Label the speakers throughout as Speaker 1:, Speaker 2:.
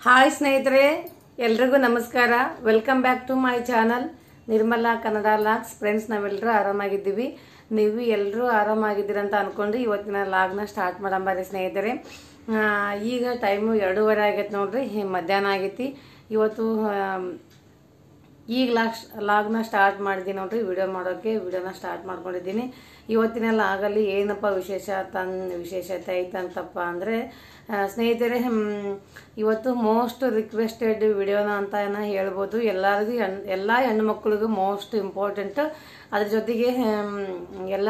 Speaker 1: Hi ಸ್ನೇಹಿತರೆ ಎಲ್ರಿಗೂ ನಮಸ್ಕಾರ welcome back to my channel Nirmala Kannada vlogs friends ನಾವೆಲ್ಲರೂ ಆರಾಮಾಗಿದ್ದೀವಿ ನೀವು ಎಲ್ಲರೂ ಆರಾಮಾಗಿದ್ದೀರಂತ ಅನ್ಕೊಂಡು ಇವತ್ತಿನ ಲಾಗ್ನ ಸ್ಟಾರ್ಟ್ ಮಾಡಂಬಾರಿ ಸ್ನೇಹಿತರೆ ಆ, ಈಗ ಟೈಮು ಎರಡೂವರೆ ಆಗೈತೆ ನೋಡ್ರಿ ಹೇ, ಮಧ್ಯಾಹ್ನ ಆಗೈತಿ ಇವತ್ತು ಆಮ್, ಈಗ ಲಾಗ್ ಲಾಗ್ನ ಸ್ಟಾರ್ಟ್ ಮಾಡಿದ್ದೀನಿ ನೋಡ್ರಿ ವಿಡಿಯೋ ಮಾಡೋಕ್ಕೆ ವಿಡಿಯೋನ ಸ್ಟಾರ್ಟ್ ಮಾಡ್ಕೊಂಡಿದ್ದೀನಿ ಇವತ್ತಿನ ಲಾಗಲ್ಲಿ ಏನಪ್ಪ ವಿಶೇಷ ತನ್ ವಿಶೇಷತೆ ಐತಂತಪ್ಪ ಅಂದರೆ ಸ್ನೇಹಿತರೆ ಹ್ಮ್, ಇವತ್ತು ಮೋಸ್ಟ್ ರಿಕ್ವೆಸ್ಟೆಡ್ ವಿಡಿಯೋನ ಅಂತ ಏನ ಹೇಳ್ಬೋದು ಎಲ್ಲರಿಗೂ ಹೆಣ್ ಎಲ್ಲ ಹೆಣ್ಮಕ್ಳಿಗೂ ಮೋಸ್ಟ್ ಇಂಪಾರ್ಟೆಂಟ್ ಅದ್ರ ಜೊತೆಗೆ ಹ್ಮ್, ಎಲ್ಲ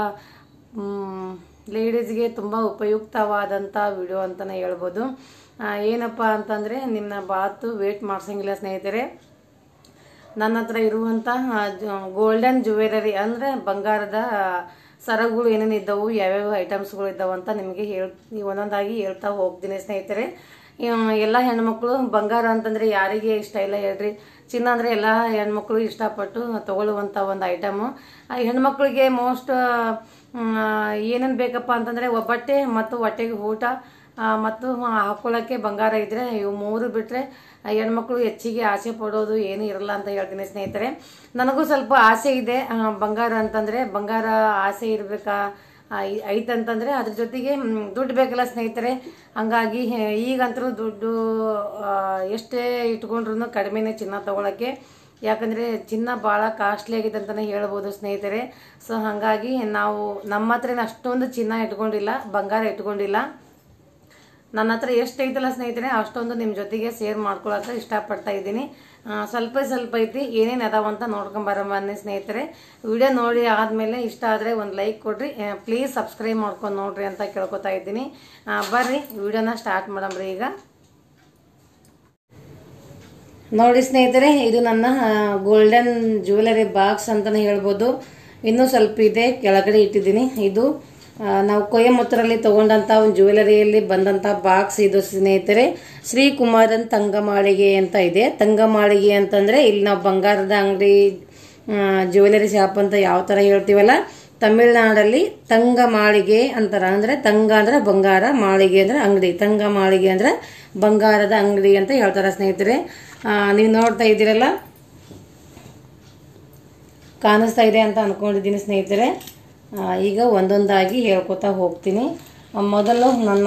Speaker 1: ಲೇಡೀಸ್ಗೆ ತುಂಬ ಉಪಯುಕ್ತವಾದಂಥ ವಿಡಿಯೋ ಅಂತಲೇ ಹೇಳ್ಬೋದು ಆ, ಏನಪ್ಪ ಅಂತಂದರೆ ನಿನ್ನ ಬಾತು ವೇಟ್ ಮಾಡ್ಸಂಗಿಲ್ಲ ಸ್ನೇಹಿತರೆ ನನ್ನ ಹತ್ರ ಇರುವಂಥ ಗೋಲ್ಡನ್ ಜುವೆಲರಿ ಅಂದರೆ ಬಂಗಾರದ ಆ, ಸರಗಳು ಏನೇನು ಇದ್ದವು ಯಾವ್ಯಾವ ಐಟಮ್ಸ್ಗಳು ಇದ್ದಾವೆ ಅಂತ ನಿಮಗೆ ಹೇಳ್ ಒಂದೊಂದಾಗಿ ಹೇಳ್ತಾ ಹೋಗ್ತೀನಿ ಸ್ನೇಹಿತರೆ ಇವ್- ಎಲ್ಲ ಹೆಣ್ಮಕ್ಳು ಬಂಗಾರ ಅಂತಂದರೆ ಯಾರಿಗೆ ಇಷ್ಟ ಇಲ್ಲ ಹೇಳ್ರಿ ಚಿನ್ನ ಅಂದರೆ ಎಲ್ಲ ಹೆಣ್ಮಕ್ಳು ಇಷ್ಟಪಟ್ಟು ತಗೊಳ್ಳುವಂಥ ಒಂದು ಐಟಮು ಆ ಹೆಣ್ಮಕ್ಳಿಗೆ ಮೋಸ್ಟ್ ಏನೇನು ಬೇಕಪ್ಪ ಅಂತಂದರೆ ಒಬ್ಬಟ್ಟೆ ಮತ್ತು ಹೊಟ್ಟೆಗೆ ಊಟ ಆ, ಮತ್ತು ಹಾಕೊಳ್ಳೋಕ್ಕೆ ಬಂಗಾರ ಇದ್ರೆ ಇವು ಮೂರು ಬಿಟ್ಟರೆ ಹೆಣ್ಮಕ್ಳು ಹೆಚ್ಚಿಗೆ ಆಸೆ ಪಡೋದು ಏನು ಇರಲ್ಲ ಅಂತ ಹೇಳ್ತೀನಿ ಸ್ನೇಹಿತರೆ ನನಗೂ ಸ್ವಲ್ಪ ಆಸೆ ಇದೆ ಆ, ಬಂಗಾರ ಅಂತಂದರೆ ಬಂಗಾರ ಆಸೆ ಇರಬೇಕಾ ಐತಂತಂದರೆ ಅದ್ರ ಜೊತೆಗೆ ಮ್, ದುಡ್ಡು ಬೇಕಲ್ಲ ಸ್ನೇಹಿತರೆ ಹಂಗಾಗಿ ಹೆ- ಈಗಂತರೂ ದುಡ್ಡು ಆ, ಎಷ್ಟೇ ಇಟ್ಕೊಂಡ್ರು ಕಡಿಮೆನೇ ಚಿನ್ನ ತಗೊಳಕ್ಕೆ ಯಾಕಂದರೆ ಚಿನ್ನ ಭಾಳ ಕಾಸ್ಟ್ಲಿ ಆಗಿದೆ ಅಂತಲೇ ಹೇಳ್ಬೋದು ಸ್ನೇಹಿತರೆ ಸೊ ಹಾಗಾಗಿ ನಾವು ನಮ್ಮ ಹತ್ರ ಅಷ್ಟೊಂದು ಚಿನ್ನ ಇಟ್ಕೊಂಡಿಲ್ಲ ಬಂಗಾರ ಇಟ್ಕೊಂಡಿಲ್ಲ ನನ್ನ ಹತ್ರ ಎಷ್ಟು ಐತಲ್ಲ ಸ್ನೇಹಿತರೆ ಅಷ್ಟೊಂದು ನಿಮ್ಮ ಜೊತೆಗೆ ಶೇರ್ ಮಾಡ್ಕೊಳಕ್ಕೆ ಇಷ್ಟಪಡ್ತಾ ಇದ್ದೀನಿ ಆ, ಸ್ವಲ್ಪ ಸ್ವಲ್ಪ ಐತಿ ಏನೇನು ಅದಾವಂತ ನೋಡ್ಕೊಂಬರಬನ್ನಿ ಸ್ನೇಹಿತರೆ ವಿಡಿಯೋ ನೋಡಿ ಆದಮೇಲೆ ಇಷ್ಟ ಆದರೆ ಒಂದು ಲೈಕ್ ಕೊಡ್ರಿ ಪ್ಲೀಸ್ ಸಬ್ಸ್ಕ್ರೈಬ್ ಮಾಡ್ಕೊಂಡು ನೋಡ್ರಿ ಅಂತ ಕೇಳ್ಕೊತಾ ಇದ್ದೀನಿ ಆ, ಬರ್ರಿ ವಿಡಿಯೋನ ಸ್ಟಾರ್ಟ್ ಮಾಡಮ್ರಿ ಈಗ ನೋಡಿ ಸ್ನೇಹಿತರೆ ಇದು ನನ್ನ ಗೋಲ್ಡನ್ ಜ್ಯುವೆಲರಿ ಬಾಕ್ಸ್ ಅಂತಲೇ ಹೇಳ್ಬೋದು ಇನ್ನೂ ಸ್ವಲ್ಪ ಇದೆ ಕೆಳಗಡೆ ಇಟ್ಟಿದ್ದೀನಿ ಇದು ಆ, ನಾವು ಕೊಯಮತ್ತೂರಲ್ಲಿ ತಗೊಂಡಂಥ ಒಂದು ಜ್ಯುವೆಲರಿಯಲ್ಲಿ ಬಂದಂಥ ಬಾಕ್ಸ್ ಇದು ಸ್ನೇಹಿತರೆ ಶ್ರೀಕುಮಾರನ್ ತಂಗಮಾಳಿಗೆ ಅಂತ ಇದೆ ತಂಗಮಾಳಿಗೆ ಅಂತಂದರೆ ಇಲ್ಲಿ ನಾವು ಬಂಗಾರದ ಅಂಗಡಿ ಜ್ಯುವೆಲರಿ ಶಾಪ್ ಅಂತ ಯಾವ ಥರ ಹೇಳ್ತೀವಲ್ಲ ತಮಿಳ್ನಾಡಲ್ಲಿ ತಂಗ ಮಾಳಿಗೆ ಅಂತಾರ ಅಂದ್ರೆ ತಂಗ ಅಂದ್ರೆ ಬಂಗಾರ ಮಾಳಿಗೆ ಅಂದ್ರೆ ಅಂಗಡಿ ತಂಗ ಮಾಳಿಗೆ ಅಂದ್ರೆ ಬಂಗಾರದ ಅಂಗಡಿ ಅಂತ ಹೇಳ್ತಾರ ಸ್ನೇಹಿತರೆ ಆ, ನೀವು ನೋಡ್ತಾ ಇದ್ದೀರಲ್ಲ ಕಾಣಿಸ್ತಾ ಇದೆ ಅಂತ ಅನ್ಕೊಂಡಿದ್ದೀನಿ ಸ್ನೇಹಿತರೆ ಆ, ಈಗ ಒಂದೊಂದಾಗಿ ಹೇಳ್ಕೊತಾ ಹೋಗ್ತೀನಿ ಆ, ಮೊದಲು ನನ್ನ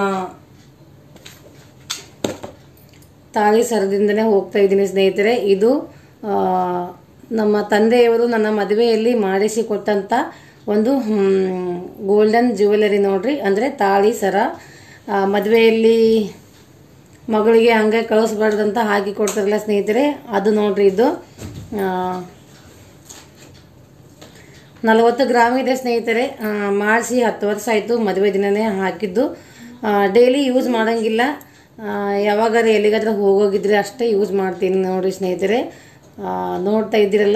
Speaker 1: ತಾಳಿ ಸರದಿಂದನೇ ಹೋಗ್ತಾ ಇದ್ದೀನಿ ಸ್ನೇಹಿತರೆ ಇದು ಆ, ನಮ್ಮ ತಂದೆಯವರು ನನ್ನ ಮದುವೆಯಲ್ಲಿ ಮಾಡಿಸಿ ಕೊಟ್ಟಂಥ ಒಂದು ಗೋಲ್ಡನ್ ಜ್ಯುವೆಲರಿ ನೋಡ್ರಿ ಅಂದರೆ ತಾಳಿ ಸರ ಆ, ಮದುವೆಯಲ್ಲಿ ಮಗಳಿಗೆ ಹಂಗೆ ಕಳಿಸ್ಬಾರ್ದಂತ ಹಾಕಿ ಕೊಡ್ತಾರಲ್ಲ ಸ್ನೇಹಿತರೆ ಅದು ನೋಡ್ರಿ ಇದು ಆ, ನಲವತ್ತು ಗ್ರಾಮ್ ಇದೆ ಸ್ನೇಹಿತರೆ ಮಾಡಿಸಿ ಹತ್ತು ವರ್ಷ ಆಯಿತು ಮದುವೆ ದಿನನೇ ಹಾಕಿದ್ದು ಡೈಲಿ ಯೂಸ್ ಮಾಡೋಂಗಿಲ್ಲ ಯಾವಾಗಾರ ಎಲ್ಲಿಗಾದ್ರೂ ಹೋಗೋಗಿದ್ರೆ ಅಷ್ಟೇ ಯೂಸ್ ಮಾಡ್ತೀನಿ ನೋಡಿರಿ ಸ್ನೇಹಿತರೆ ಆ, ನೋಡ್ತಾ ಇದ್ದೀರಲ್ಲ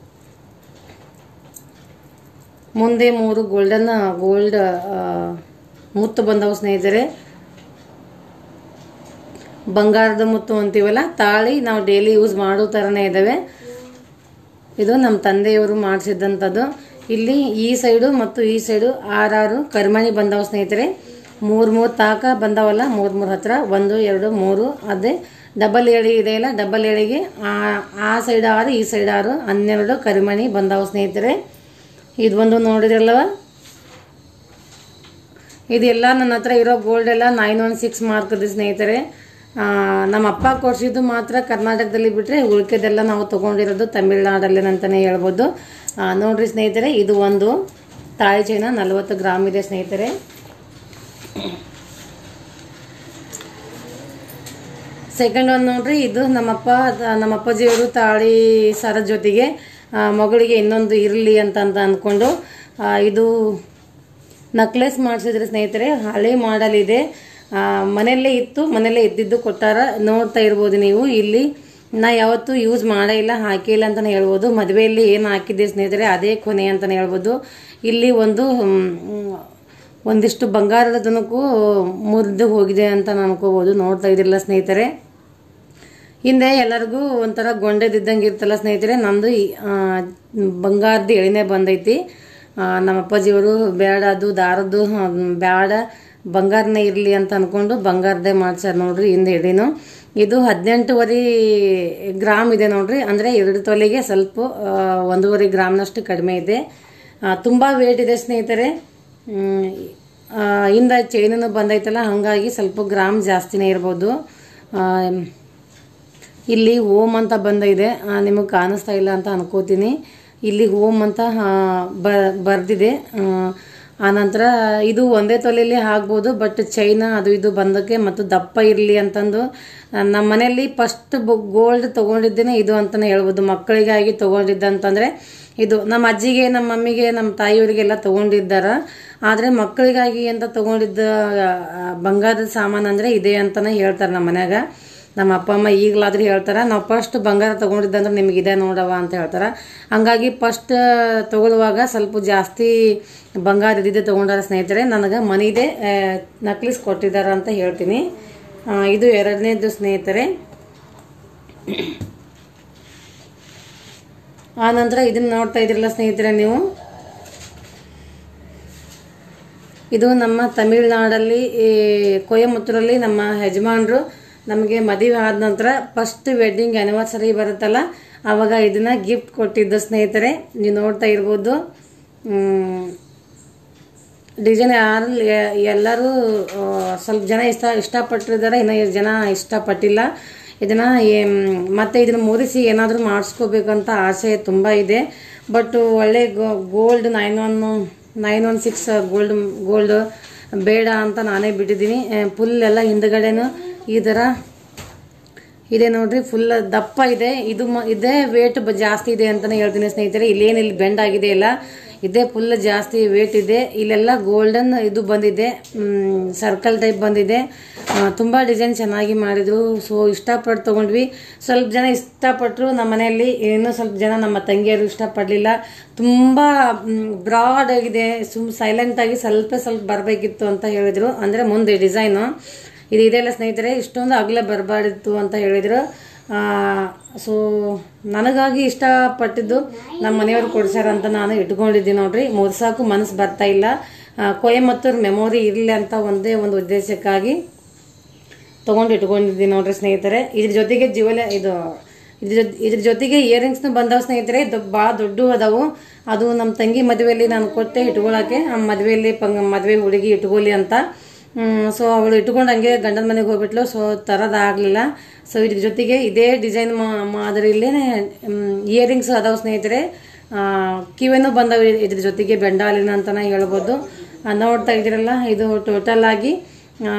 Speaker 1: ಮುಂದೆ ಮೂರು ಗೋಲ್ಡನ್ ಗೋಲ್ಡ್ ಮುತ್ತು ಬಂದವು ಸ್ನೇಹಿತರೆ ಬಂಗಾರದ ಮುತ್ತು ಅಂತೀವಲ್ಲ ತಾಳಿ ನಾವು ಡೈಲಿ ಯೂಸ್ ಮಾಡೋ ಥರನೇ ಇದ್ದಾವೆ ಇದು ನಮ್ಮ ತಂದೆಯವರು ಮಾಡಿಸಿದ್ದಂಥದ್ದು ಇಲ್ಲಿ ಈ ಸೈಡು ಮತ್ತು ಈ ಸೈಡು ಆರಾರು ಕರ್ಮಣಿ ಬಂದವು ಸ್ನೇಹಿತರೆ ಮೂರು ಮೂರು ತಾಕ ಬಂದವಲ್ಲ ಮೂರು ಮೂರು ಹತ್ರ ಒಂದು ಎರಡು ಮೂರು ಅದೇ ಡಬಲ್ ಏಳಿ ಇದೆಯಲ್ಲ ಡಬಲ್ ಏಳಿಗೆ ಆ- ಆ ಸೈಡ್ ಆರು ಈ ಸೈಡ್ ಆರು ಹನ್ನೆರಡು ಕರಿಮಣಿ ಬಂದವು ಸ್ನೇಹಿತರೆ ಇದು ಒಂದು ನೋಡಿದ್ರಲ್ಲವ ಇದೆಲ್ಲ ನನ್ನ ಹತ್ರ ಇರೋ ಗೋಲ್ಡ್ ಎಲ್ಲ ನೈನ್ ಒನ್ ಸಿಕ್ಸ್ ಮಾರ್ಕ್ ಇದೆ ಸ್ನೇಹಿತರೆ ಆ, ನಮ್ಮ ಅಪ್ಪ ಕೊಡ್ಸಿದ್ದು ಮಾತ್ರ ಕರ್ನಾಟಕದಲ್ಲಿ ಬಿಟ್ಟರೆ ಉಳ್ಕೆದೆಲ್ಲ ನಾವು ತೊಗೊಂಡಿರೋದು ತಮಿಳ್ನಾಡಲ್ಲಿ ಅಂತಲೇ ಹೇಳ್ಬೋದು ಆ, ನೋಡ್ರಿ ಸ್ನೇಹಿತರೆ ಇದು ಒಂದು ತಾಳಿ ಚೈನ ನಲವತ್ತು ಗ್ರಾಮ್ ಇದೆ ಸ್ನೇಹಿತರೆ ಸೆಕೆಂಡ್ ಒಂದು ನೋಡ್ರಿ ಇದು ನಮ್ಮಪ್ಪ ನಮ್ಮ ಅಪ್ಪಾಜಿಯವರು ತಾಳಿ ಸರ ಜೊತೆಗೆ ಆ, ಮಗಳಿಗೆ ಇನ್ನೊಂದು ಇರಲಿ ಅಂತ ಅಂತ ಅಂದ್ಕೊಂಡು ಆ, ಇದು ನಕ್ಲೆಸ್ ಮಾಡಿಸಿದ್ರೆ ಸ್ನೇಹಿತರೆ ಹಳೆ ಮಾಡಲ್ ಇದೆ ಆ, ಮನೆಯಲ್ಲೇ ಇತ್ತು ಮನೆಯಲ್ಲೇ ಇದ್ದಿದ್ದು ಕೊಟ್ಟಾರ ನೋಡ್ತಾ ಇರ್ಬೋದು ನೀವು ಇಲ್ಲಿ ನಾ ಯಾವತ್ತೂ ಯೂಸ್ ಮಾಡೇ ಇಲ್ಲ ಹಾಕಿಲ್ಲ ಅಂತಲೇ ಹೇಳ್ಬೋದು ಮದುವೆಯಲ್ಲಿ ಏನು ಹಾಕಿದ್ದೆ ಸ್ನೇಹಿತರೆ ಅದೇ ಕೊನೆ ಅಂತಲೇ ಹೇಳ್ಬೋದು ಇಲ್ಲಿ ಒಂದು ಮ್, ಒಂದಿಷ್ಟು ಬಂಗಾರದ ತನಕೂ ಮುರಿದು ಹೋಗಿದೆ ಅಂತ ಅನ್ಕೋಬೋದು ನೋಡ್ತಾ ಇದ್ದಿಲ್ಲ ಸ್ನೇಹಿತರೆ ಹಿಂದೆ ಎಲ್ಲರಿಗೂ ಒಂಥರ ಗೊಂಡೆದಿದ್ದಂಗೆ ಇರ್ತಲ್ಲ ಸ್ನೇಹಿತರೆ ನಮ್ಮದು ಬಂಗಾರದ ಎಳಿನೇ ಬಂದೈತಿ ಆ, ನಮ್ಮ ಅಪ್ಪಾಜಿಯವರು ಬೇಡ ಅದು ದಾರದ್ದು ಆ, ಬೇಡ ಬಂಗಾರನೇ ಇರಲಿ ಅಂತ ಅಂದ್ಕೊಂಡು ಬಂಗಾರದೇ ಮಾಡ್ಸ್ಯಾರ ನೋಡ್ರಿ ಹಿಂದೆ ಎಡಿನು ಇದು ಹದಿನೆಂಟುವರೆ ಗ್ರಾಮ್ ಇದೆ ನೋಡ್ರಿ ಅಂದರೆ ಎರಡು ತೊಲೆಗೆ ಸ್ವಲ್ಪ ಆ, ಒಂದೂವರೆ ಗ್ರಾಮ್ನಷ್ಟು ಕಡಿಮೆ ಇದೆ ತುಂಬ ವೇಟ್ ಇದೆ ಸ್ನೇಹಿತರೆ ಹ್ಮ್, ಆ, ಹಿಂದೆ ಚೈನನ್ನು ಬಂದೈತಲ್ಲ ಹಾಗಾಗಿ ಸ್ವಲ್ಪ ಗ್ರಾಮ್ ಜಾಸ್ತಿನೇ ಇರ್ಬೋದು ಆ, ಇಲ್ಲಿ ಓಮ್ ಅಂತ ಬಂದಿದೆ ನಿಮಗೆ ಕಾಣಿಸ್ತಾ ಇಲ್ಲ ಅಂತ ಅನ್ಕೋತೀನಿ ಇಲ್ಲಿ ಓಮ್ ಅಂತ ಆ, ಬ ಬರ್ದಿದೆ ಆ, ಆನಂತರ ಇದು ಒಂದೇ ತೊಲೆಯಲ್ಲಿ ಆಗ್ಬೋದು ಬಟ್ ಚೈನಾ ಅದು ಇದು ಬಂದಕ್ಕೆ ಮತ್ತು ದಪ್ಪ ಇರಲಿ ಅಂತಂದು ಆ, ನಮ್ಮ ಮನೆಯಲ್ಲಿ ಫಸ್ಟ್ ಗೋಲ್ಡ್ ತೊಗೊಂಡಿದ್ದೇನೆ ಇದು ಅಂತಲೇ ಹೇಳ್ಬೋದು ಮಕ್ಕಳಿಗಾಗಿ ತೊಗೊಂಡಿದ್ದಂತಂದರೆ ಇದು ನಮ್ಮ ಅಜ್ಜಿಗೆ ನಮ್ಮ ಮಮ್ಮಿಗೆ ನಮ್ಮ ತಾಯಿಯವರಿಗೆಲ್ಲ ತೊಗೊಂಡಿದ್ದಾರ ಆದರೆ ಮಕ್ಕಳಿಗಾಗಿ ಅಂತ ತೊಗೊಂಡಿದ್ದ ಆ, ಬಂಗಾರದ ಸಾಮಾನು ಅಂದರೆ ಇದೆ ಅಂತಲೇ ಹೇಳ್ತಾರೆ ನಮ್ಮ ಮನ್ಯಾಗ ನಮ್ಮ ಅಪ್ಪ ಅಮ್ಮ ಈಗಲಾದ್ರೂ ಹೇಳ್ತಾರೆ ನಾವು ಫಸ್ಟ್ ಬಂಗಾರ ತೊಗೊಂಡಿದ್ದಂದ್ರೆ ನಿಮಗೆ ಇದೆ ನೋಡವ ಅಂತ ಹೇಳ್ತಾರೆ ಹಂಗಾಗಿ ಫಸ್ಟ್ ತೊಗೊಳ್ಳುವಾಗ ಸ್ವಲ್ಪ ಜಾಸ್ತಿ ಬಂಗಾರ ಇದ್ದಿದ್ದೆ ತೊಗೊಂಡಾರ ಸ್ನೇಹಿತರೆ ನನಗೆ ಮನಿದೆ ನಕ್ಲಿಸ್ ಕೊಟ್ಟಿದ್ದಾರೆ ಅಂತ ಹೇಳ್ತೀನಿ ಆ, ಇದು ಎರಡನೇದು ಸ್ನೇಹಿತರೆ ಆ ನಂತರ ಇದನ್ನ ನೋಡ್ತಾ ಇದ್ರಲ್ಲ ಸ್ನೇಹಿತರೆ ನೀವು ಇದು ನಮ್ಮ ತಮಿಳುನಾಡಲ್ಲಿ ಈ ಕೊಯಮತ್ತೂರಲ್ಲಿ ನಮ್ಮ ಯಜಮಾನರು ನಮಗೆ ಮದುವೆ ಆದ ನಂತರ ಫಸ್ಟ್ ವೆಡ್ಡಿಂಗ್ ಆ್ಯನಿವರ್ಸರಿ ಬರುತ್ತಲ್ಲ ಆವಾಗ ಇದನ್ನ ಗಿಫ್ಟ್ ಕೊಟ್ಟಿದ್ದು ಸ್ನೇಹಿತರೆ ನೀವು ನೋಡ್ತಾ ಇರ್ಬೋದು ಡಿಸೈನ್ ಯಾರು ಎಲ್ಲರೂ ಆ, ಸ್ವಲ್ಪ ಜನ ಇಷ್ಟ ಇಷ್ಟಪಟ್ಟಿದ್ದಾರೆ ಇನ್ನು ಎಷ್ಟು ಜನ ಇಷ್ಟಪಟ್ಟಿಲ್ಲ ಇದನ್ನ ಏಮ್, ಮತ್ತೆ ಇದನ್ನ ಮುರಿಸಿ ಏನಾದರೂ ಮಾಡಿಸ್ಕೋಬೇಕಂತ ಆಸೆ ತುಂಬ ಇದೆ ಬಟ್ ಒಳ್ಳೆ gold nine one nine one six gold gold ಬೇಡ ಅಂತ ನಾನೇ ಬಿಟ್ಟಿದ್ದೀನಿ ಫುಲ್ ಎಲ್ಲ ಹಿಂದ್ಗಡೆನು ಈ ಥರ ಇದೆ ನೋಡ್ರಿ ಫುಲ್ ದಪ್ಪ ಇದೆ ಇದು ಮ- ಇದೇ ವೇಟ್ ಜಾಸ್ತಿ ಇದೆ ಅಂತಾನೆ ಹೇಳ್ತೀನಿ ಸ್ನೇಹಿತರೆ ಇಲ್ಲೇನು ಇಲ್ಲಿ ಬೆಂಡ್ ಆಗಿದೆ ಇಲ್ಲ ಇದೇ ಫುಲ್ ಜಾಸ್ತಿ ವೇಟ್ ಇದೆ ಇಲ್ಲೆಲ್ಲ ಗೋಲ್ಡನ್ ಇದು ಬಂದಿದೆ ಸರ್ಕಲ್ ಟೈಪ್ ಬಂದಿದೆ ಆ, ತುಂಬಾ ಡಿಸೈನ್ ಚೆನ್ನಾಗಿ ಮಾಡಿದ್ರು ಸೊ ಇಷ್ಟಪಟ್ಟು ತಗೊಂಡ್ವಿ ಸ್ವಲ್ಪ ಜನ ಇಷ್ಟಪಟ್ಟರು ನಮ್ಮ ಮನೆಯಲ್ಲಿ ಇನ್ನೂ ಸ್ವಲ್ಪ ಜನ ನಮ್ಮ ತಂಗಿಯರು ಇಷ್ಟಪಡಲಿಲ್ಲ ತುಂಬ ಬ್ರಾಡ್ ಆಗಿದೆ ಸುಮ್ ಸೈಲೆಂಟ್ ಆಗಿ ಸ್ವಲ್ಪ ಸ್ವಲ್ಪ ಬರಬೇಕಿತ್ತು ಅಂತ ಹೇಳಿದ್ರು ಅಂದರೆ ಮುಂದೆ ಡಿಸೈನು ಇದು ಇದೆಲ್ಲ ಸ್ನೇಹಿತರೆ ಇಷ್ಟೊಂದು ಅಗಲ ಬರಬಾರ್ದಿತ್ತು ಅಂತ ಹೇಳಿದ್ರು ಸೊ ನನಗಾಗಿ ಇಷ್ಟಪಟ್ಟಿದ್ದು ನಮ್ಮ ಮನೆಯವ್ರು ಕೊಡ್ಸ್ಯಾರ ಅಂತ ನಾನು ಇಟ್ಕೊಂಡಿದ್ದೀನಿ ನೋಡ್ರಿ ಮುರ್ಸಾಕು ಮನಸ್ಸು ಬರ್ತಾ ಇಲ್ಲ ಆ, ಕೊಯಮತ್ತೂರ್ ಮೆಮೊರಿ ಇರಲಿ ಅಂತ ಒಂದೇ ಒಂದು ಉದ್ದೇಶಕ್ಕಾಗಿ ತೊಗೊಂಡು ಇಟ್ಕೊಂಡಿದ್ದೀನಿ ನೋಡ್ರಿ ಸ್ನೇಹಿತರೆ ಇದ್ರ ಜೊತೆಗೆ ಜ್ಯುವೆಲ ಇದು ಇದ್ರ ಜೊತೆ ಇದ್ರ ಜೊತೆಗೆ ಇಯರಿಂಗ್ಸ್ನು ಬಂದವ ಸ್ನೇಹಿತರೆ ಭಾಳ ದೊಡ್ಡ ಅದಾವು ಅದು ನಮ್ಮ ತಂಗಿ ಮದುವೆಯಲ್ಲಿ ನಾನು ಕೊಟ್ಟೆ ಇಟ್ಕೊಳಕ್ಕೆ ಆ ಮದುವೆಯಲ್ಲಿ ಪಂಗ ಮದುವೆ ಹುಡುಗಿ ಇಟ್ಕೊಳ್ಳಿ ಅಂತ ಸೊ ಅವಳು ಇಟ್ಕೊಂಡು ಹಂಗೆ ಗಂಡನ ಮನೆಗೆ ಹೋಗ್ಬಿಟ್ಲು ಸೊ ತರೋದಾಗಲಿಲ್ಲ ಸೊ ಇದ್ರ ಜೊತೆಗೆ ಇದೇ ಡಿಸೈನ್ ಮಾದರಿಲೇ ಇಯರಿಂಗ್ಸ್ ಅದಾವ ಸ್ನೇಹಿತರೆ ಆ, ಕಿವೆನೂ ಬಂದವು ಇದ್ರ ಜೊತೆಗೆ ಬೆಂಡಾಲಿನ ಅಂತಾನೆ ಹೇಳ್ಬೋದು ಆ, ನೋಡ್ತಾ ಇದ್ದೀರಲ್ಲ ಇದು ಟೋಟಲ್ ಆಗಿ ಆ,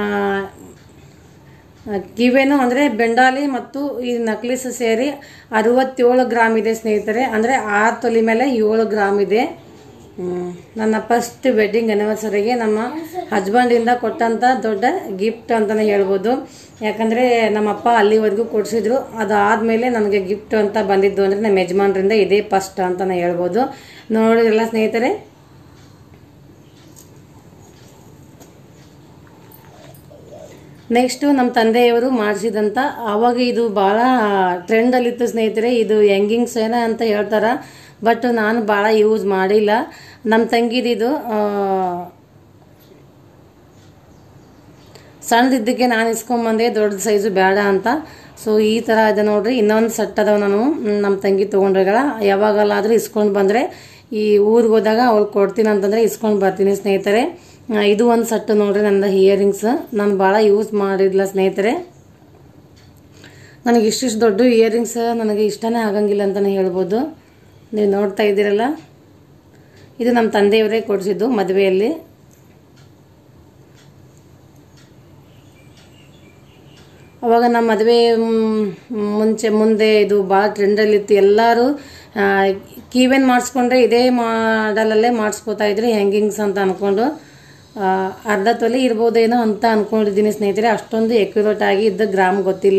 Speaker 1: ಕಿವೆನು ಅಂದರೆ ಬೆಂಡಾಲಿ ಮತ್ತು ಈ ನಕ್ಲಿಸ್ ಸೇರಿ ಅರವತ್ತೇಳು ಗ್ರಾಮ್ ಇದೆ ಸ್ನೇಹಿತರೆ ಅಂದರೆ ಆರು ತೊಲಿ ಮೇಲೆ ಏಳು ಗ್ರಾಮ್ ಇದೆ ಹ್ಮ್. ನನ್ನ ಫಸ್ಟ್ ವೆಡ್ಡಿಂಗ್ ಆನಿವರ್ಸರಿಗೆ ನಮ್ಮ ಹಸ್ಬೆಂಡಿಂದ ಕೊಟ್ಟಂತ ದೊಡ್ಡ ಗಿಫ್ಟ್ ಅಂತಲೇ ಹೇಳ್ಬೋದು ಯಾಕಂದರೆ ನಮ್ಮಪ್ಪ ಅಲ್ಲಿವರೆಗೂ ಕೊಡಿಸಿದ್ರು ಅದಾದಮೇಲೆ ನನಗೆ ಗಿಫ್ಟ್ ಅಂತ ಬಂದಿದ್ದು ಅಂದರೆ ನಮ್ಮ ಯಜಮಾನ್ರಿಂದ ಇದೇ ಫಸ್ಟ್ ಅಂತಲೇ ಹೇಳ್ಬೋದು ನೋಡಿದ್ರಲ್ಲ ಸ್ನೇಹಿತರೆ ನೆಕ್ಸ್ಟು ನಮ್ಮ ತಂದೆಯವರು ಮಾಡಿಸಿದಂಥ ಆವಾಗ ಇದು ಭಾಳ ಟ್ರೆಂಡಲ್ಲಿತ್ತು ಸ್ನೇಹಿತರೆ ಇದು ಯಂಗಿಂಗ್ಸ್ ಏನ ಅಂತ ಹೇಳ್ತಾರೆ ಬಟ್ ನಾನು ಭಾಳ ಯೂಸ್ ಮಾಡಿಲ್ಲ ನಮ್ಮ ತಂಗಿದಿದು ಆ, ಸಣ್ಣದಿದ್ದಕ್ಕೆ ನಾನು ಇಸ್ಕೊಂಬಂದೆ ದೊಡ್ಡ ಸೈಜು ಬೇಡ ಅಂತ ಸೊ ಈ ಥರ ಇದೆ ನೋಡ್ರಿ ಇನ್ನೊಂದು ಸೆಟ್ ಅದಾವ ನಾನು ಮ್, ನಮ್ಮ ತಂಗಿ ತೊಗೊಂಡ್ರಾಗ ಯಾವಾಗಲಾದರೂ ಇಸ್ಕೊಂಡು ಬಂದರೆ ಈ ಊರಿಗೆ ಹೋದಾಗ ಅವ್ಳು ಕೊಡ್ತೀನಿ ಅಂತಂದರೆ ಇಸ್ಕೊಂಡು ಬರ್ತೀನಿ ಸ್ನೇಹಿತರೆ ಆ, ಇದು ಒಂದು ಸೆಟ್ ನೋಡ್ರಿ ನನ್ನ ಇಯರಿಂಗ್ಸ್ ನಾನು ಭಾಳ ಯೂಸ್ ಮಾಡಿದ್ಲ ಸ್ನೇಹಿತರೆ ನನಗೆ ಇಷ್ಟಿಷ್ಟು ದೊಡ್ಡ ಇಯರಿಂಗ್ಸ್ ನನಗೆ ಇಷ್ಟನೇ ಆಗಂಗಿಲ್ಲ ಅಂತಲೇ ಹೇಳ್ಬೋದು ನೀವು ನೋಡ್ತಾ ಇದ್ದೀರಲ್ಲ ಇದು ನಮ್ಮ ತಂದೆಯವರೇ ಕೊಡಿಸಿದ್ದು ಮದುವೆಯಲ್ಲಿ ಅವಾಗ ನಮ್ಮ ಮದುವೆ ಮ್, ಮುಂಚೆ ಮುಂದೆ ಇದು ಭಾಳ ಟ್ರೆಂಡಲ್ಲಿತ್ತು ಎಲ್ಲರೂ ಕೀವೆನ್ ಮಾಡಿಸ್ಕೊಂಡ್ರೆ ಇದೇ ಮಾಡಲಲ್ಲೇ ಮಾಡಿಸ್ಕೋತಾ ಇದ್ರು ಹ್ಯಾಂಗಿಂಗ್ಸ್ ಅಂತ ಅಂದ್ಕೊಂಡು ಆ, ಅರ್ಧ ತೊಲೆ ಇರ್ಬೋದೇನೋ ಅಂತ ಅಂದ್ಕೊಂಡಿದ್ದೀನಿ ಸ್ನೇಹಿತರೆ ಅಷ್ಟೊಂದು ಎಕ್ಯುರೇಟ್ ಆಗಿ ಇದ್ದ ಗ್ರಾಮ್ ಗೊತ್ತಿಲ್ಲ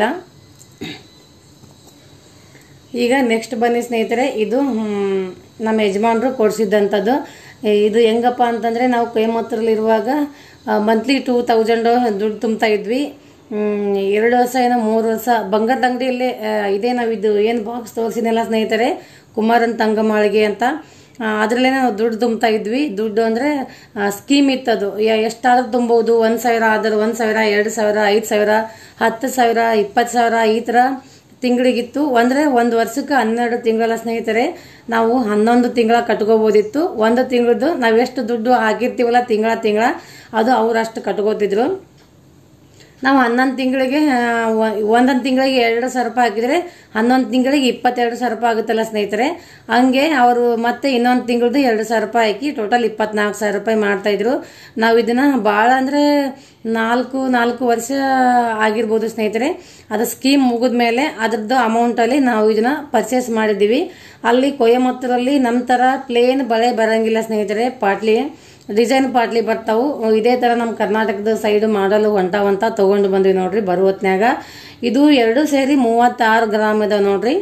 Speaker 1: ಈಗ ನೆಕ್ಸ್ಟ್ ಬನ್ನಿ ಸ್ನೇಹಿತರೆ ಇದು ಮ್, ನಮ್ಮ ಯಜಮಾನರು ಕೊಡಿಸಿದ್ದಂಥದ್ದು ಇದು ಹೆಂಗಪ್ಪ ಅಂತಂದರೆ ನಾವು ಕೊಯಮತ್ತೂರಲ್ಲಿರುವಾಗ ಮಂತ್ಲಿ ಟೂ ತೌಸಂಡು ದುಡ್ಡು ತುಂಬ್ತಾ ಇದ್ವಿ ಮ್, ಎರಡು ವರ್ಷ ಏನೋ ಮೂರು ವರ್ಷ ಬಂಗಾರದ ಅಂಗಡಿಯಲ್ಲೇ ಇದೇ ನಾವು ಇದು ಏನು ಬಾಕ್ಸ್ ತೋರಿಸಿನಲ್ಲ ಸ್ನೇಹಿತರೆ ಕುಮಾರನ್ ತಂಗಮಾಳಿಗೆ ಅಂತ ಅದರಲ್ಲೇ ನಾವು ದುಡ್ಡು ತುಂಬ್ತಾ ಇದ್ವಿ ದುಡ್ಡು ಅಂದರೆ ಸ್ಕೀಮ್ ಇತ್ತದು ಯ- ಎಷ್ಟಾದ್ರೂ ತುಂಬೋದು ಒಂದು ಸಾವಿರ ಆದ್ರೆ ಒಂದು ಸಾವಿರ ಎರಡು ಸಾವಿರ ಐದು ಸಾವಿರ ಹತ್ತು ಸಾವಿರ ಇಪ್ಪತ್ತು ಸಾವಿರ ಈ ಥರ ತಿಂಗಳಿಗಿತ್ತು ಅಂದರೆ ಒಂದು ವರ್ಷಕ್ಕೆ ಹನ್ನೆರಡು ತಿಂಗಳ ಸ್ನೇಹಿತರೆ ನಾವು ಹನ್ನೊಂದು ತಿಂಗಳ ಕಟ್ಕೋಬೋದಿತ್ತು ಒಂದು ತಿಂಗಳದ್ದು ನಾವು ಎಷ್ಟು ದುಡ್ಡು ಹಾಕಿರ್ತೀವಲ್ಲ ತಿಂಗಳ ತಿಂಗಳ ಅದು ಅವ್ರು ಅಷ್ಟು ಕಟ್ಕೋತಿದ್ರು ನಾವು ಹನ್ನೊಂದು ತಿಂಗಳಿಗೆ ಒಂದೊಂದು ತಿಂಗಳಿಗೆ ಎರಡು ಸಾವಿರ ರೂಪಾಯಿ ಹಾಕಿದರೆ ಹನ್ನೊಂದು ತಿಂಗಳಿಗೆ ಇಪ್ಪತ್ತೆರಡು ಸಾವಿರ ರೂಪಾಯಿ ಆಗುತ್ತಲ್ಲ ಸ್ನೇಹಿತರೆ ಹಂಗೆ ಅವರು ಮತ್ತೆ ಇನ್ನೊಂದು ತಿಂಗಳದ್ದು ಎರಡು ಸಾವಿರ ರೂಪಾಯಿ ಹಾಕಿ ಟೋಟಲ್ ಇಪ್ಪತ್ನಾಲ್ಕು ಸಾವಿರ ರೂಪಾಯಿ ಮಾಡ್ತಾಯಿದ್ರು ನಾವು ಇದನ್ನು ಭಾಳ ಅಂದರೆ ನಾಲ್ಕು ನಾಲ್ಕು ವರ್ಷ ಆಗಿರ್ಬೋದು ಸ್ನೇಹಿತರೆ ಅದು ಸ್ಕೀಮ್ ಮುಗಿದ ಮೇಲೆ ಅದ್ರದ್ದು ಅಮೌಂಟಲ್ಲಿ ನಾವು ಇದನ್ನ ಪರ್ಚೇಸ್ ಮಾಡಿದ್ದೀವಿ ಅಲ್ಲಿ ಕೊಯಮತ್ತೂರಲ್ಲಿ ನಮ್ಮ ಥರ ಪ್ಲೇನ್ ಬಳೆ ಬರಂಗಿಲ್ಲ ಸ್ನೇಹಿತರೆ ಪಾಟ್ಲಿ ಡಿಸೈನ್ ಪಾಟ್ಲಿ ಬರ್ತಾವು ಇದೇ ಥರ ನಮ್ಮ ಕರ್ನಾಟಕದ ಸೈಡ್ ಮಾಡಲು ಹೊಂಟಾವಂತ ತೊಗೊಂಡು ಬಂದ್ವಿ ನೋಡ್ರಿ ಬರೋ ಹೊತ್ನ್ಯಾಗ ಇದು ಎರಡು ಸೇರಿ ಮೂವತ್ತಾರು ಗ್ರಾಮ್ ಇದಾವೆ ನೋಡ್ರಿ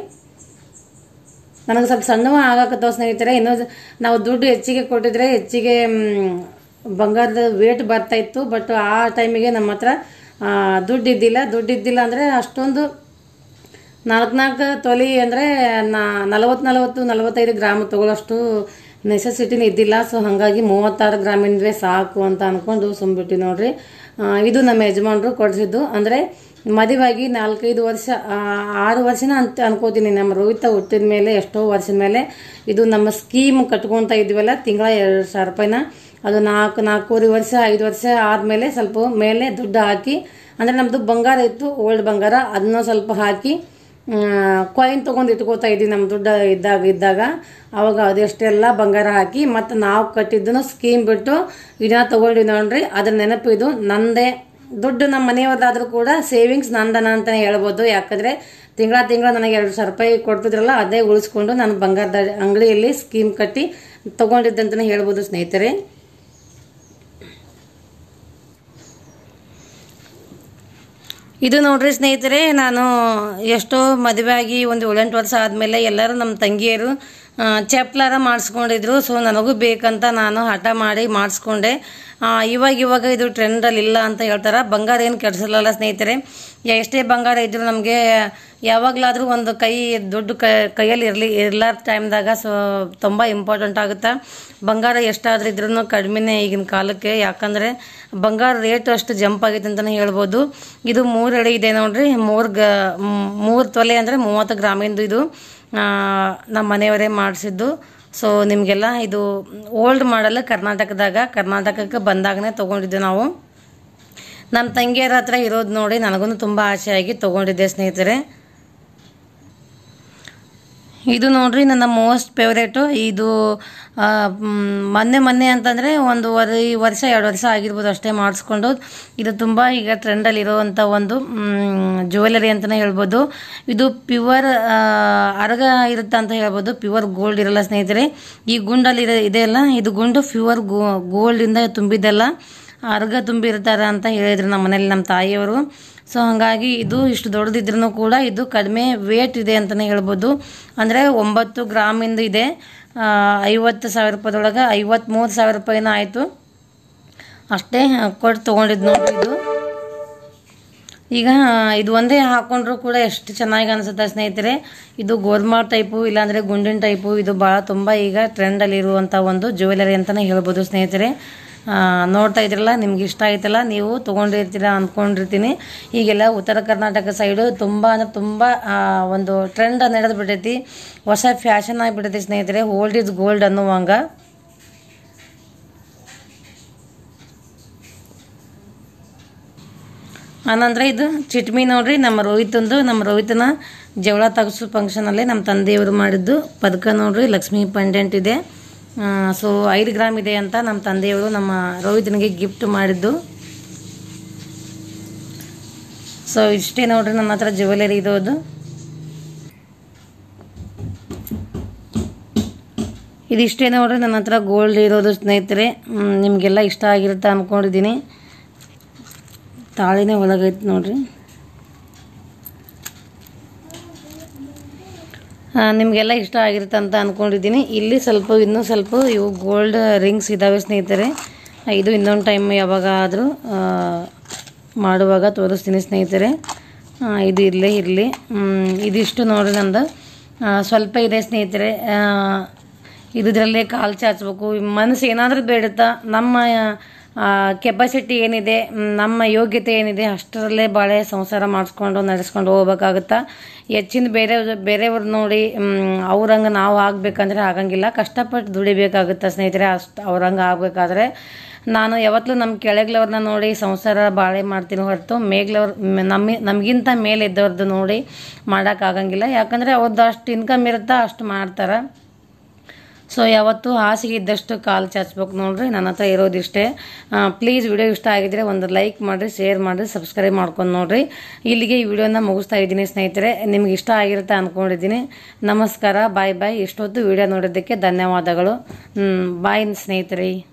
Speaker 1: ನನಗೆ ಸ್ವಲ್ಪ ಸಣ್ಣವ ಆಗಾಕತ್ತವ ಸ್ನೇಹಿತರೆ ಇನ್ನೂ ನಾವು ದುಡ್ಡು ಹೆಚ್ಚಿಗೆ ಕೊಟ್ಟಿದ್ರೆ ಹೆಚ್ಚಿಗೆ ಮ್, ಬಂಗಾರದ ವೇಟ್ ಬರ್ತಾ ಇತ್ತು ಬಟ್ ಆ ಟೈಮಿಗೆ ನಮ್ಮ ಹತ್ರ ಆ, ದುಡ್ಡು ಇದ್ದಿಲ್ಲ ದುಡ್ಡು ಇದ್ದಿಲ್ಲ ಅಂದರೆ ಅಷ್ಟೊಂದು ನಾಲ್ಕು ನಾಲ್ಕು ತೊಲಿ ಅಂದರೆ ನಾ ನಲವತ್ತು ನಲವತ್ತು ನಲವತ್ತೈದು ಗ್ರಾಮ್ ತಗೊಳ್ಳೋಷ್ಟು ನೆಸೆಸಿಟಿನ ಇದ್ದಿಲ್ಲ ಸೊ ಹಾಗಾಗಿ ಮೂವತ್ತಾರು ಗ್ರಾಮಿಂದವೇ ಸಾಕು ಅಂತ ಅಂದ್ಕೊಂಡು ಸುಮ್ಬಿಟ್ಟು ನೋಡ್ರಿ ಆ, ಇದು ನಮ್ಮ ಯಜಮಾನ್ರು ಕೊಡಿಸಿದ್ದು ಅಂದರೆ ಮದುವಾಗಿ ನಾಲ್ಕೈದು ವರ್ಷ ಆ, ಆರು ವರ್ಷನ ಅಂತ ಅನ್ಕೋತೀನಿ ನಮ್ಮ ರೋಹಿತ ಹುಟ್ಟಿದ ಮೇಲೆ ಎಷ್ಟೋ ವರ್ಷದ ಮೇಲೆ ಇದು ನಮ್ಮ ಸ್ಕೀಮ್ ಕಟ್ಕೊತಾ ಇದ್ವಲ್ಲ ತಿಂಗಳ ಎರಡು ಸಾವಿರ ರೂಪಾಯಿನ ಅದು ನಾಲ್ಕು ನಾಲ್ಕೂವರೆ ವರ್ಷ ಐದು ವರ್ಷ ಆದಮೇಲೆ ಸ್ವಲ್ಪ ಮೇಲೆ ದುಡ್ಡು ಹಾಕಿ ಅಂದರೆ ನಮ್ಮದು ಬಂಗಾರ ಇತ್ತು ಓಲ್ಡ್ ಬಂಗಾರ ಅದನ್ನ ಸ್ವಲ್ಪ ಹಾಕಿ ಕಾಯಿನ್ ತೊಗೊಂಡು ಇಟ್ಕೋತಾ ಇದ್ವಿ ನಮ್ಮ ದುಡ್ಡು ಇದ್ದಾಗ ಇದ್ದಾಗ ಅವಾಗ ಅದೆಷ್ಟೆಲ್ಲ ಬಂಗಾರ ಹಾಕಿ ಮತ್ತು ನಾವು ಕಟ್ಟಿದ್ದನ್ನು ಸ್ಕೀಮ್ ಬಿಟ್ಟು ಇದನ್ನ ತೊಗೊಂಡಿವಿ ನೋಡ್ರಿ ಅದ್ರ ನೆನಪು ಇದು ನಂದೇ ದುಡ್ಡು ನಮ್ಮ ಮನೆಯವ್ರದ್ದಾದ್ರೂ ಕೂಡ ಸೇವಿಂಗ್ಸ್ ನಂದನ ಅಂತಲೇ ಹೇಳ್ಬೋದು ಯಾಕಂದರೆ ತಿಂಗಳ ತಿಂಗಳ ನನಗೆ ಎರಡು ಸಾವಿರ ರೂಪಾಯಿ ಕೊಡ್ತಿದ್ರಲ್ಲ ಅದೇ ಉಳಿಸ್ಕೊಂಡು ನಾನು ಬಂಗಾರದ ಅಂಗಡಿಯಲ್ಲಿ ಸ್ಕೀಮ್ ಕಟ್ಟಿ ತೊಗೊಂಡಿದ್ದಂತಲೇ ಹೇಳ್ಬೋದು ಸ್ನೇಹಿತರೆ ಇದು ನೋಡ್ರಿ ಸ್ನೇಹಿತರೆ ನಾನು ಎಷ್ಟೋ ಮದುವೆ ಆಗಿ ಒಂದು ಏಳೆಂಟು ವರ್ಷ ಆದಮೇಲೆ ಎಲ್ಲರೂ ನಮ್ಮ ತಂಗಿಯರು ಆ, ಚಪ್ಲಾರ ಮಾಡಿಸ್ಕೊಂಡಿದ್ರು ಸೊ ನನಗೂ ಬೇಕಂತ ನಾನು ಹಠ ಮಾಡಿ ಮಾಡಿಸ್ಕೊಂಡೆ ಆ, ಇವಾಗ ಇವಾಗ ಇದು ಟ್ರೆಂಡಲ್ಲಿ ಇಲ್ಲ ಅಂತ ಹೇಳ್ತಾರೆ ಬಂಗಾರ ಏನು ಕೆಡ್ಸಲ್ಲ ಸ್ನೇಹಿತರೆ ಎಷ್ಟೇ ಬಂಗಾರ ಇದ್ರೂ ನಮಗೆ ಯಾವಾಗಲಾದರೂ ಒಂದು ಕೈ ದುಡ್ಡು ಕ ಕೈಯಲ್ಲಿ ಇರಲಿ ಇರ್ಲಾರ ಟೈಮ್ದಾಗ ಸೊ ತುಂಬ ಇಂಪಾರ್ಟೆಂಟ್ ಆಗುತ್ತೆ ಬಂಗಾರ ಎಷ್ಟಾದ್ರೂ ಇದ್ರೂ ಕಡಿಮೆನೇ ಈಗಿನ ಕಾಲಕ್ಕೆ ಯಾಕಂದರೆ ಬಂಗಾರ ರೇಟ್ ಅಷ್ಟು ಜಂಪ್ ಆಗೈತೆ ಅಂತಲೇ ಹೇಳ್ಬೋದು ಇದು ಮೂರು ಎಡೆ ಇದೆ ನೋಡ್ರಿ ಮೂರು ಗ ಮೂರು ತೊಲೆ ಅಂದರೆ ಮೂವತ್ತು ಗ್ರಾಮಿಂದು ಇದು ಆ, ನಮ್ಮ ಮನೆಯವರೇ ಮಾಡಿಸಿದ್ದು ಸೊ ನಿಮಗೆಲ್ಲ ಇದು ಓಲ್ಡ್ ಮಾಡಲ್ ಕರ್ನಾಟಕದಾಗ ಕರ್ನಾಟಕಕ್ಕೆ ಬಂದಾಗನೇ ತೊಗೊಂಡಿದ್ದು ನಾವು ನಮ್ಮ ತಂಗಿಯರ ಹತ್ರ ಇರೋದು ನೋಡಿ ನನಗೂ ತುಂಬ ಆಸೆಯಾಗಿ ತೊಗೊಂಡಿದ್ದೆ ಸ್ನೇಹಿತರೆ ಇದು ನೋಡ್ರಿ ನನ್ನ ಮೋಸ್ಟ್ ಫೇವ್ರೇಟು ಇದು ಆ, ಮ್, ಮೊನ್ನೆ ಮೊನ್ನೆ ಅಂತಂದರೆ ಒಂದು ವರ್ ವರ್ಷ ಎರಡು ವರ್ಷ ಆಗಿರ್ಬೋದು ಅಷ್ಟೇ ಮಾಡಿಸ್ಕೊಂಡು ಇದು ತುಂಬ ಈಗ ಟ್ರೆಂಡಲ್ಲಿ ಇರೋವಂಥ ಒಂದು ಜ್ಯುವೆಲರಿ ಅಂತಲೇ ಹೇಳ್ಬೋದು ಇದು ಪ್ಯೂವರ್ ಅರಗ ಇರುತ್ತೆ ಅಂತ ಹೇಳ್ಬೋದು ಪ್ಯೂವರ್ ಗೋಲ್ಡ್ ಇರಲ್ಲ ಸ್ನೇಹಿತರೆ ಈ ಗುಂಡಲ್ಲಿ ಇರೋ ಇದೆಯಲ್ಲ ಇದು ಗುಂಡು ಪ್ಯೂವರ್ ಗೋ ಗೋಲ್ಡಿಂದ ತುಂಬಿದ್ದೆಲ್ಲ ಅರ್ಗ ತುಂಬಿರ್ತಾರೆ ಅಂತ ಹೇಳಿದ್ರು ನಮ್ಮ ಮನೇಲಿ ನಮ್ಮ ತಾಯಿಯವರು ಸೊ ಹಾಗಾಗಿ ಇದು ಇಷ್ಟು ದೊಡ್ಡದಿದ್ರೂ ಕೂಡ ಇದು ಕಡಿಮೆ ವೇಟ್ ಇದೆ ಅಂತಲೇ ಹೇಳ್ಬೋದು ಅಂದರೆ ಒಂಬತ್ತು ಗ್ರಾಮಿಂದ ಇದೆ ಆ, ಐವತ್ತು ಸಾವಿರ ರೂಪಾಯಿದೊಳಗೆ ಐವತ್ತ್ಮೂರು ಸಾವಿರ ರೂಪಾಯಿನ ಆಯಿತು ಅಷ್ಟೇ ಕೊಟ್ಟು ತೊಗೊಂಡಿದ್ದು ನೋಡ್ರಿ ಇದು ಈಗ ಇದು ಒಂದೇ ಹಾಕೊಂಡ್ರು ಕೂಡ ಎಷ್ಟು ಚೆನ್ನಾಗಿ ಅನಿಸುತ್ತೆ ಸ್ನೇಹಿತರೆ ಇದು ಗೋರ್ಮಾ ಟೈಪು ಇಲ್ಲಾಂದರೆ ಗುಂಡಿನ ಟೈಪು ಇದು ಭಾಳ ತುಂಬ ಈಗ ಟ್ರೆಂಡಲ್ಲಿ ಇರುವಂಥ ಒಂದು ಜ್ಯುವೆಲರಿ ಅಂತಲೇ ಹೇಳ್ಬೋದು ಸ್ನೇಹಿತರೆ ಆ, ನೋಡ್ತಾ ಇದ್ರಲ್ಲ ನಿಮ್ಗೆ ಇಷ್ಟ ಆಯ್ತಲ್ಲ ನೀವು ತೊಗೊಂಡಿರ್ತೀರ ಅಂದ್ಕೊಂಡಿರ್ತೀನಿ ಈಗೆಲ್ಲ ಉತ್ತರ ಕರ್ನಾಟಕ ಸೈಡು ತುಂಬ ಅಂದ್ರೆ ತುಂಬ ಆ, ಒಂದು ಟ್ರೆಂಡ್ ನಡೆದು ಬಿಟ್ಟೈತಿ ಹೊಸ ಫ್ಯಾಷನ್ ಆಗಿಬಿಟ್ಟೈತಿ ಸ್ನೇಹಿತರೆ ಓಲ್ಡ್ ಇಸ್ ಗೋಲ್ಡ್ ಅನ್ನುವಂಗ ಆನಂತರ ಇದು ಚಿಟ್ಮಿ ನೋಡ್ರಿ ನಮ್ಮ ರೋಹಿತಂದು ನಮ್ಮ ರೋಹಿತನ ಜವಳ ತಗಸು ಫಂಕ್ಷನಲ್ಲಿ ನಮ್ಮ ತಂದೆಯವರು ಮಾಡಿದ್ದು ಪದಕ ನೋಡ್ರಿ ಲಕ್ಷ್ಮೀ ಪೆಂಡೆಂಟ್ ಇದೆ ಸೊ ಐದು ಗ್ರಾಮ್ ಇದೆ ಅಂತ ನಮ್ಮ ತಂದೆಯವರು ನಮ್ಮ ರೋಹಿತನಿಗೆ ಗಿಫ್ಟ್ ಮಾಡಿದ್ದು ಸೊ ಇಷ್ಟೇ ನೋಡ್ರಿ ನನ್ನ ಹತ್ರ ಜ್ಯುವೆಲರಿ ಇರೋದು ಇದಿಷ್ಟೇ ನೋಡ್ರಿ ನನ್ನ ಹತ್ರ ಗೋಲ್ಡ್ ಇರೋದು ಸ್ನೇಹಿತರೆ ಮ್, ನಿಮಗೆಲ್ಲ ಇಷ್ಟ ಆಗಿರುತ್ತೆ ಅಂದ್ಕೊಂಡಿದ್ದೀನಿ ತಾಳಿನೇ ಒಳಗೈತೆ ನೋಡ್ರಿ ಆ, ನಿಮಗೆಲ್ಲ ಇಷ್ಟ ಆಗಿರುತ್ತೆ ಅಂತ ಅಂದ್ಕೊಂಡಿದ್ದೀನಿ ಇಲ್ಲಿ ಸ್ವಲ್ಪ ಇನ್ನೂ ಸ್ವಲ್ಪ ಇವು ಗೋಲ್ಡ್ ರಿಂಗ್ಸ್ ಇದ್ದಾವೆ ಸ್ನೇಹಿತರೆ ಆ, ಇದು ಇನ್ನೊಂದು ಟೈಮ್ ಯಾವಾಗ ಆದರೂ ಮಾಡುವಾಗ ತೋರಿಸ್ತೀನಿ ಸ್ನೇಹಿತರೆ ಆ, ಇದು ಇಲ್ಲೇ ಇರಲಿ ಇದಿಷ್ಟು ನೋಡ್ರಿ ನಂದು ಆ, ಸ್ವಲ್ಪ ಇದೆ ಸ್ನೇಹಿತರೆ ಆ, ಇದ್ರಲ್ಲೇ ಕಾಲು ಚಾಚಬೇಕು ಮನಸ್ಸು ಏನಾದರೂ ಬೇಡುತ್ತಾ ನಮ್ಮ ಕೆಪಾಸಿಟಿ ಏನಿದೆ ಮ್, ನಮ್ಮ ಯೋಗ್ಯತೆ ಏನಿದೆ ಅಷ್ಟರಲ್ಲೇ ಬಾಳೆ ಸಂಸಾರ ಮಾಡಿಸ್ಕೊಂಡು ನಡೆಸ್ಕೊಂಡು ಹೋಗ್ಬೇಕಾಗುತ್ತಾ ಹೆಚ್ಚಿನ ಬೇರೆ ಬೇರೆಯವ್ರು ನೋಡಿ ಅವ್ರಂಗೆ ನಾವು ಆಗಬೇಕಂದ್ರೆ ಆಗಂಗಿಲ್ಲ ಕಷ್ಟಪಟ್ಟು ದುಡಿಬೇಕಾಗುತ್ತೆ ಸ್ನೇಹಿತರೆ ಅಷ್ಟು ಅವ್ರಂಗೆ ಆಗಬೇಕಾದ್ರೆ ನಾನು ಯಾವತ್ತೂ ನಮ್ಮ ಕೆಳಗ್ಲವ್ರನ್ನ ನೋಡಿ ಸಂಸಾರ ಬಾಳೆ ಮಾಡ್ತೀನಿ ಹೊರತು ಮೇಗ್ಲವ್ರ ನಮ್ಮ ನಮಗಿಂತ ಮೇಲೆ ಇದ್ದವ್ರದ್ದು ನೋಡಿ ಮಾಡೋಕ್ಕಾಗಂಗಿಲ್ಲ ಯಾಕಂದರೆ ಅವ್ರದ್ದು ಅಷ್ಟು ಇನ್ಕಮ್ ಇರುತ್ತಾ ಅಷ್ಟು ಮಾಡ್ತಾರೆ ಸೊ ಯಾವತ್ತೂ ಹಾಸಿಗೆ ಇದ್ದಷ್ಟು ಕಾಲು ಚಾಚ್ಬೇಕು ನೋಡ್ರಿ ನನ್ನ ಹತ್ರ ಇರೋದಿಷ್ಟೇ ಪ್ಲೀಸ್ ವಿಡಿಯೋ ಇಷ್ಟ ಆಗಿದ್ರೆ ಒಂದು ಲೈಕ್ ಮಾಡಿರಿ ಶೇರ್ ಮಾಡಿರಿ ಸಬ್ಸ್ಕ್ರೈಬ್ ಮಾಡ್ಕೊಂಡು ನೋಡ್ರಿ ಇಲ್ಲಿಗೆ ಈ ವಿಡಿಯೋನ ಮುಗಿಸ್ತಾ ಇದ್ದೀನಿ ಸ್ನೇಹಿತರೆ ನಿಮ್ಗೆ ಇಷ್ಟ ಆಗಿರುತ್ತೆ ಅಂದ್ಕೊಂಡಿದ್ದೀನಿ ನಮಸ್ಕಾರ ಬಾಯ್ ಬಾಯ್ ಇಷ್ಟೊತ್ತು ವಿಡಿಯೋ ನೋಡಿದ್ದಕ್ಕೆ ಧನ್ಯವಾದಗಳು ಬಾಯ್ ಸ್ನೇಹಿತರೆ